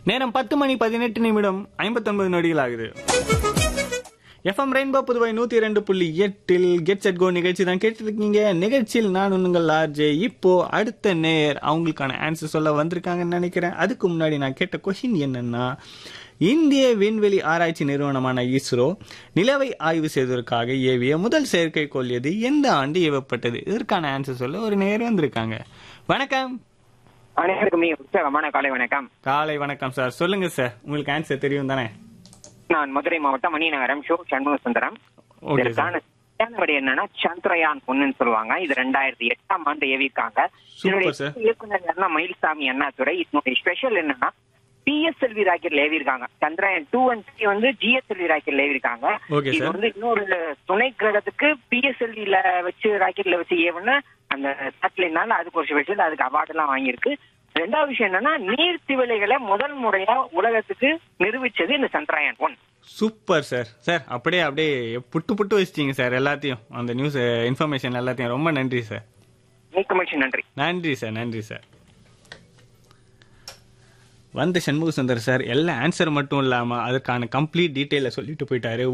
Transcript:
நேரம் பத்து மணி பதினெட்டு நிமிடம் ஐம்பத்தொன்பது நொடிகள் ஆகுது எஃப்எம் ரெயின்போ புதுவை நூத்தி இரண்டு புள்ளி எட்டில் கெட் செட் கோ நிகழ்ச்சி தான் கேட்டிருக்கீங்க நிகழ்ச்சியில் நான் உங்கள் ஆர்ஜே இப்போ அடுத்த நேர் அவங்களுக்கான ஆன்சர் சொல்ல வந்திருக்காங்கன்னு நினைக்கிறேன் அதுக்கு முன்னாடி நான் கேட்ட கொஷின் என்னன்னா இந்திய விண்வெளி ஆராய்ச்சி நிறுவனமான இஸ்ரோ நிலவை ஆய்வு செய்வதற்காக ஏவிய முதல் செயற்கைக்கோள் எது எந்த ஆண்டு ஏவப்பட்டது இதற்கான ஆன்சர் சொல்ல ஒரு நேர் வந்திருக்காங்க வணக்கம் அனைவருக்கும் மிக உற்சாகமான காலை வணக்கம் காலை வணக்கம் சார் சொல்லுங்க சார் உங்களுக்கு ஆன்சர் தெரியும் தானே நான் மதுரை மாவட்டம் மணிநகரம் ஷோ சண்முக சுந்தரம் ஓகே சார் இதற்கான சரியான விடை என்னன்னா சந்திரயான் ஒண்ணுன்னு சொல்லுவாங்க இது ரெண்டாயிரத்தி எட்டாம் ஆண்டு ஏவிருக்காங்க இதனுடைய sir. இயக்குனர் யாருன்னா மயில்சாமி அண்ணாதுரை இதனுடைய ஸ்பெஷல் என்னன்னா பிஎஸ்எல்வி ராக்கெட்ல ஏவிருக்காங்க சந்திரயான் டூ அண்ட் த்ரீ வந்து ஜிஎஸ்எல்வி ராக்கெட்ல ஏவிருக்காங்க Okay, இது sir. வந்து இன்னொரு துணை கிரகத்துக்கு பிஎஸ்எல்வில வச்சு ராக்கெட்ல வச்சு ஏவுன அந்த சேட்டலைட்னால அதுக்கு ஒரு ஸ்பெஷல் அதுக்கு அவார்டு எல்லாம் வாங்கியிருக்கு ரெண்டாவது விஷயம் என்னன்னா நீர் திவலைகளை முதல் முறையா உலகத்துக்கு நிரூபிச்சது இந்த Chandrayaan one super sir sir அப்படியே அப்படியே புட்டு புட்டு வச்சிட்டீங்க சார் எல்லாத்தையும் அந்த நியூஸ் இன்ஃபர்மேஷன் எல்லாத்தையும் ரொம்ப நன்றி சார் மிக்க மகிழ்ச்சி நன்றி நன்றி சார் நன்றி சார் வந்த சண்முக சுந்தர் சார் எல்லா ஆன்சர் மட்டும் இல்லாமல் அதுக்கான கம்ப்ளீட் டீட்டெயிலை சொல்லிட்டு போயிட்டாரு